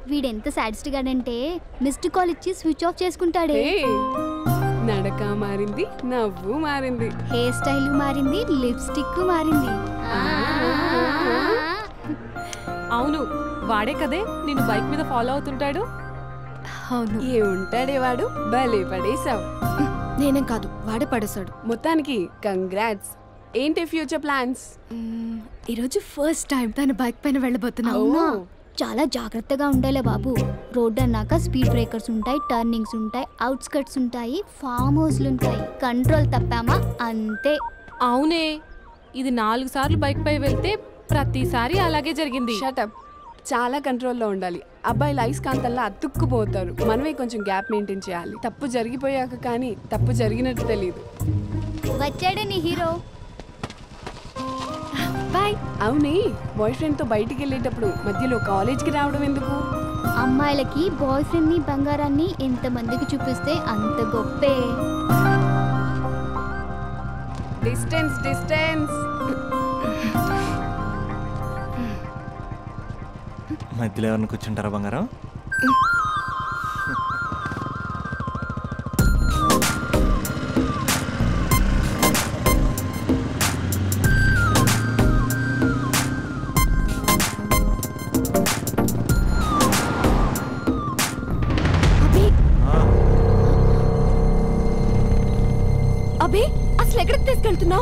వీడెంత sadist గాడంటే missed call ఇచ్చి switch off చేసుకుంటాడే హే, నడక మారింది నవ్వు మారింది హెయిర్ స్టైల్ మారింది లిప్స్టిక్ మారింది అవును వాడే కదే నిన్ను బైక్ మీద ఫాలో అవుతుంటాడు అవును ఏ ఉంటాడే వాడు భలే పడేసావు నేనేం కాదు వాడే పడేశాడు మొత్తానికి కంగ్రాట్స్ ఏంటి ఫ్యూచర్ ప్లాన్స్ మ్మ్, ఈరోజు ఫస్ట్ టైం తన బైక్ పైన వెళ్ళబోతున్నా అవునా చాలా జాగ్రత్తగా ఉండాలి బాబు రోడ్ అన్నాక స్పీడ్ బ్రేకర్స్ ఉంటాయి టర్నింగ్స్ ఉంటాయి అవుట్స్కట్స్ ఉంటాయి ఫామ్ హౌస్లు ఉంటాయి కంట్రోల్ తప్పామా అంతే అవునే ఇది నాలుగు సార్లు బైక్ పై వెళ్తే ప్రతిసారి అలాగే జరిగింది షటప్ చాలా కంట్రోల్లో ఉండాలి అబ్బాయిలు ఐస్కాంతల్లా అతుక్కుపోతారు మనమే కొంచెం గ్యాప్ మెయింటైన్ చేయాలి తప్పు జరిగిపోయాక కానీ తప్పు జరిగినట్టు తెలియదు వచ్చాడే నీ హీరో బాయ్ అవునే బాయ్ ఫ్రెండ్తో బయటికి వెళ్ళేటప్పుడు మధ్యలో కాలేజ్కి రావడం ఎందుకు అమ్మాయిలకి బాయ్ ఫ్రెండ్ ని బంగారాన్ని ఎంత మందికి చూపిస్తే అంత గొప్పే డిస్టెన్స్ డిస్టెన్స్ మధ్యలో ఎవరిని కూర్చుంటారా బంగారం అభి ఆ, అభి అసలు ఎక్కడికి తీసుకెళ్తున్నావు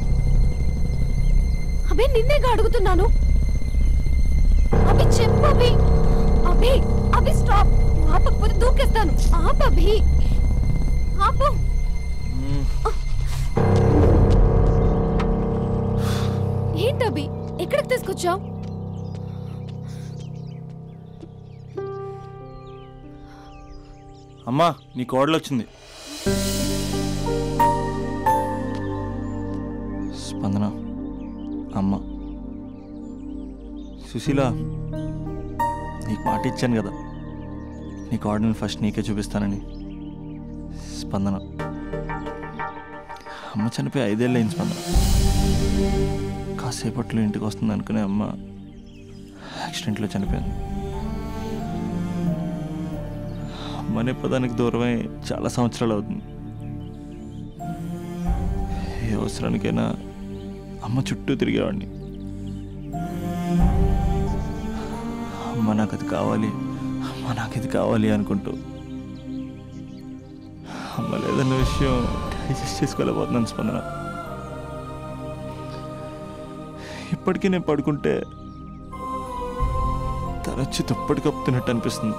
అభి నిన్నేగా అడుగుతున్నాను అభి చెప్పు అభి అభి అభి స్టాప్ ఆపకపోతే దూకేస్తాను ఆపు అభి ఆపు మ్మ్. ఏంటి అభి ఎక్కడికి తీసుకొచ్చావు అమ్మా నీ కోడలు వచ్చింది స్పందన అమ్మ సుశీల నీకు మాట ఇచ్చాను కదా నీ కోడల్ని ఫస్ట్ నీకే చూపిస్తానని స్పందన అమ్మ చనిపోయి ఐదేళ్ళు అయింది స్పందన కాసేపట్లో ఇంటికి వస్తుంది అనుకునే అమ్మ యాక్సిడెంట్లో చనిపోయింది అమ్మనే పదానికి దూరమై చాలా సంవత్సరాలు అవుతుంది ఏ అవసరానికైనా అమ్మ చుట్టూ తిరిగేవాడిని అమ్మ నాకు అది కావాలి అమ్మ నాకు ఇది కావాలి అనుకుంటూ అమ్మ లేదన్న విషయం డైజెస్ట్ చేసుకోలేకపోతున్నాను స్పందన ఇప్పటికీ నేను పడుకుంటే తనొచ్చి దుప్పటి కప్పుతున్నట్టు అనిపిస్తుంది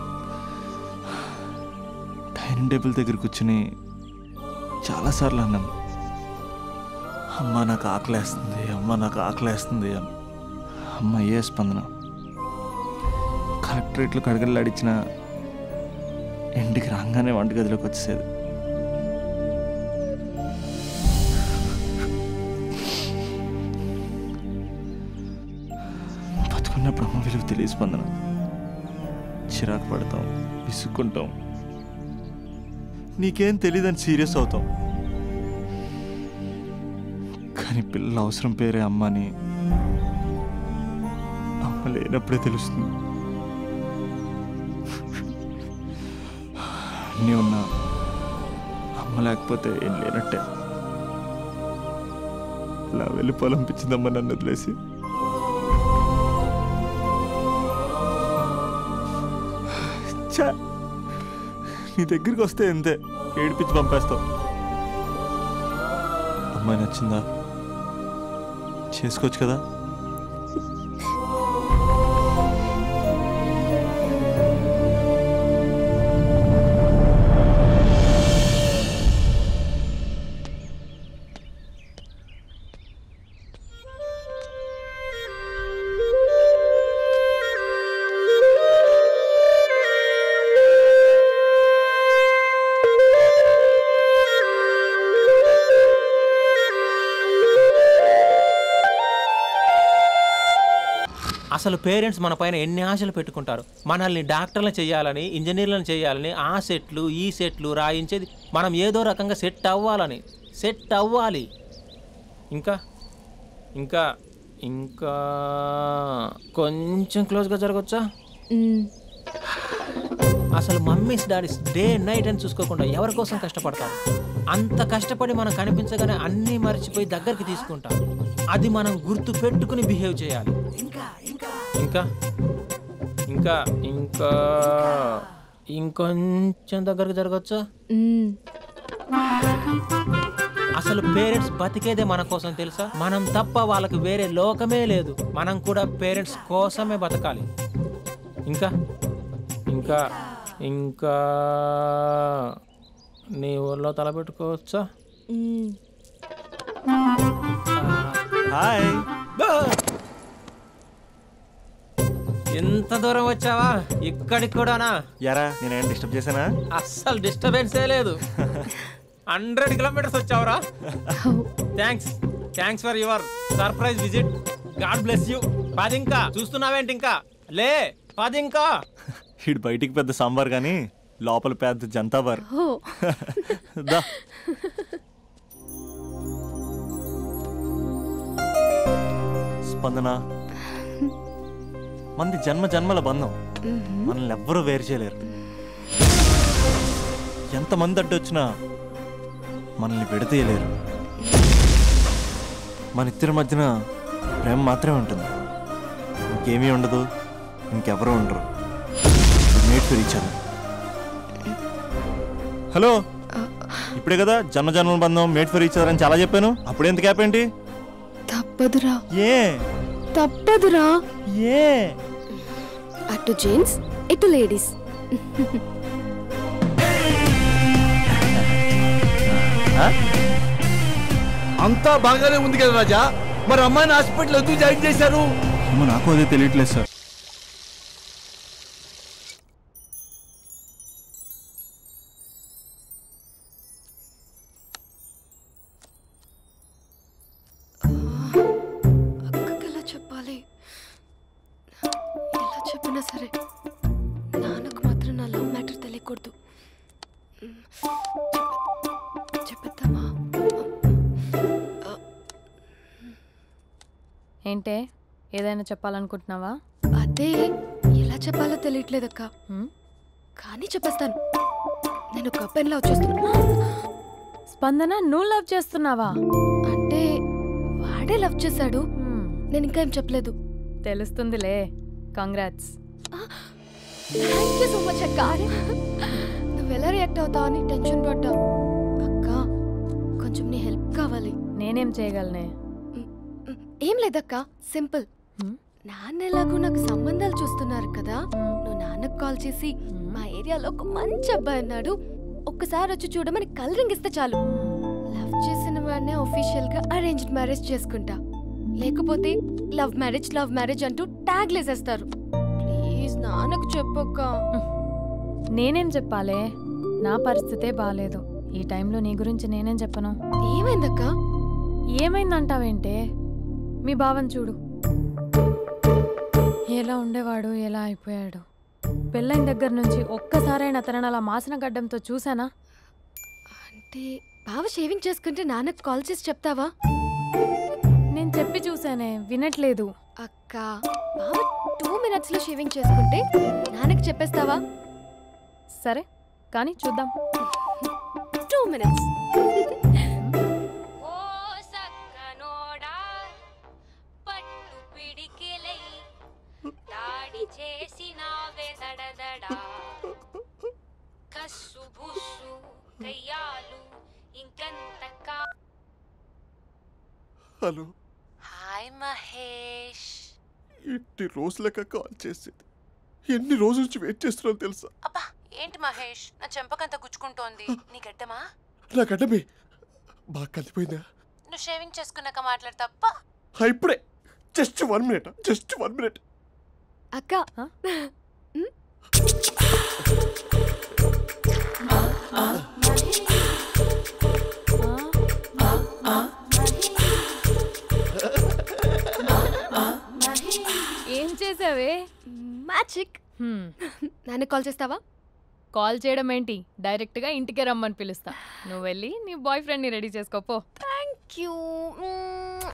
డైనింగ్ టేబుల్ దగ్గర కూర్చుని చాలాసార్లు అన్నాను అమ్మ నాకు ఆకలేస్తుంది అమ్మ నాకు ఆకలేస్తుంది అని అమ్మ ఏ స్పందన కలెక్టరేట్లో కడగలాడిచ్చిన ఇంటికి రాగానే వంటగదిలోకి వచ్చేసేది బతుకున్నప్పుడు అమ్మ విలువ తెలియ స్పందన చిరాకు పడతాం విసుక్కుంటాం నీకేం తెలియదని సీరియస్ అవుతాం కానీ పిల్లల అవసరం పేరే అమ్మని అమ్మ లేనప్పుడే తెలుస్తుంది అన్నీ ఉన్నా అమ్మ లేకపోతే ఏం లేనట్టే ఇలా వెళ్ళిపోవాలనిపించిందమ్మ నన్ను వదిలేసి ఛా! నీ దగ్గరికి వస్తే ఎంతే ఏడిపించి పంపేస్తావు అమ్మాయి నచ్చిందా చేసుకోవచ్చు కదా అసలు పేరెంట్స్ మన పైన ఎన్ని ఆశలు పెట్టుకుంటారు మనల్ని డాక్టర్లను చేయాలని ఇంజనీర్లను చేయాలని ఆ సెట్లు ఈ సెట్లు రాయించేది మనం ఏదో రకంగా సెట్ అవ్వాలని సెట్ అవ్వాలి ఇంకా ఇంకా ఇంకా కొంచెం క్లోజ్గా జరగచ్చా మ్మ్, అసలు మమ్మీస్ డాడీస్ డే నైట్ అని చూసుకోకుండా ఎవరి కోసం కష్టపడతారు అంత కష్టపడి మనం కనిపించగానే అన్నీ మర్చిపోయి దగ్గరికి తీసుకుంటాం అది మనం గుర్తు పెట్టుకుని బిహేవ్ చేయాలి ఇంకా ఇంకా ఇంకా ఇంకొంచెం దగ్గరకు జరగచ్చా మ్మ్. అసలు పేరెంట్స్ బతికేదే మన కోసం తెలుసా మనం తప్ప వాళ్ళకి వేరే లోకమే లేదు మనం కూడా పేరెంట్స్ కోసమే బతకాలి ఇంకా ఇంకా ఇంకా నీ ఊర్లో తలపెట్టుకోవచ్చా మ్మ్. హాయ్ బా! ఎంత దూరం వచ్చావా ఇక్కడికి కూడానా యారా నేనేం డిస్టర్బ్ చేశానా అస్సలు డిస్టర్బెన్సే లేదు హండ్రెడ్ కిలోమీటర్స్ వచ్చావురా thanks thanks for your surprise visit god bless you పది ఇంకా చూస్తున్నావేంటి ఇంకా లే పది ఇంకా ఇటు బయటికి పెద్ద సాంబార్ కానీ లోపల పెద్ద జంతాబార్ దా స్పందన మంది జన్మ జన్మల బంధం మనల్ని ఎవ్వరూ వేరు చేయలేరు ఎంతమంది అడ్డొచ్చినా మనల్ని విడతీయలేరు మన ఇద్దరి మధ్యన ప్రేమ మాత్రమే ఉంటుంది ఇంకేమీ ఉండదు ఇంకెవరూ ఉండరు మేట్ ఫర్ ఈచ్ హలో ఇప్పుడే కదా జన్మ జన్మల బంధం మేట్ ఫర్ ఈచ్ అని చాలా చెప్పాను అప్పుడు ఎంత గ్యాప్ ఏంటి తప్పదురా ఏ తప్పదురా ఏ అటు జెంట్స్ ఇటు లేడీస్ అంతా బాగానే ఉంది కదా రాజా మరి అమ్మాయిని హాస్పిటల్ ఎందుకు జాయిన్ చేశారు ఏమో నాకు అదే తెలియట్లేదు సార్ అక్కకి ఎలా చెప్పాలి ఎలా చెప్పినా సరే నాన్నకు మాత్రం నా లవ్ మ్యాటర్ తెలియకూడదు చెప్పే- చెప్పేద్దామా ఏంటే ఏదైనా చెప్పాలనుకుంటున్నావా అదే ఎలా చెప్పాలో తెలియట్లేదక్క హ్మ్? కానీ చెప్పేస్తాను నేను ఒక అబ్బాయిని లవ్ చేస్తున్నా స్పందన నువ్వు లవ్ చేస్తున్నావా అంటే వాడే లవ్ చేశాడు హ్మ్, నేను ఇంకా ఏం చెప్పలేదు తెలుస్తుందిలే congrats thank you so much అక్క నువ్వు ఎలా రియాక్ట్ అవుతావు అని టెన్షన్ పడ్డావు అక్క కొంచెం నీ హెల్ప్ కావాలి నేనేం చేయగలనే మ్, ఏం లేదక్క సింపుల్ హ్మ్? నాన్న ఎలాగో నాకు సంబంధాలు చూస్తున్నారు కదా హ్మ్. నువ్వు నాన్నకు కాల్ చేసి హ్మ్. మా ఏరియాలో ఒక మంచి అబ్బాయి అన్నాడు ఒక్కసారి వచ్చి చూడమని కలరింగ్ ఇస్తే చాలు లవ్ చేసిన వాడినే ఒఫీషియల్ గా అరేంజ్డ్ మ్యారేజ్ చేసుకుంటా లేకపోతే లవ్ మ్యారేజ్ లవ్ మ్యారేజ్ అంటూ ట్యాగ్ లేసేస్తారు ప్లీజ్ నాన్నకు చెప్పక్క నేనేం చెప్పాలే నా పరిస్థితే బాగాలేదు ఈ టైంలో నీ గురించి నేనేం చెప్పను ఏమైందక్క ఏమైందంటావేంటే మీ భావం చూడు ఎలా ఉండేవాడు ఎలా అయిపోయాడు పెళ్ళైన దగ్గర నుంచి ఒక్కసారైనా తనని అలా మాసిన గడ్డంతో చూసానా అంటే బావ షేవింగ్ చేసుకుంటే నాన్నకు కాల్ చేసి చెప్తావా నేను చెప్పి చూసానే వినట్లేదు అక్క బావ టూ మినిట్స్ లో షేవింగ్ చేసుకుంటే నాన్నకి చెప్పేస్తావా సరే కానీ చూద్దాం టూ మినిట్స్ ఓ సక్కనోడా పట్టు పిడికిలై దాడి చేసినావే దడదడా కస్సు బుస్సు కయ్యాలు ఇంకంత కా హలో హాయ్ మహేష్ ఎన్ని రోజులక కాల్ చేసేది ఎన్ని రోజుల నుంచి వెయిట్ చేస్తున్నాను తెలుసా అబ్బా ఏంటి మహేష్ నా చెంపకంత గుచ్చుకుంటోంది నీ గడ్డమా నా గడ్డమే బాగా కలిపోయిందా నువ్వు షేవింగ్ చేసుకున్నాక మాట్లాడు తప్ప ఆ, ఇప్పుడే just one minute just one minute అక్క హ? ఉమ్, ఏం చేసావే మ్యాజిక్ హ్మ్, నాన్నకు కాల్ చేస్తావా కాల్ చేయడం ఏంటి డైరెక్ట్గా ఇంటికే రమ్మని పిలుస్తా నువ్వు వెళ్ళి నీ బాయ్ ఫ్రెండ్ని రెడీ చేసుకోపో థ్యాంక్ యూ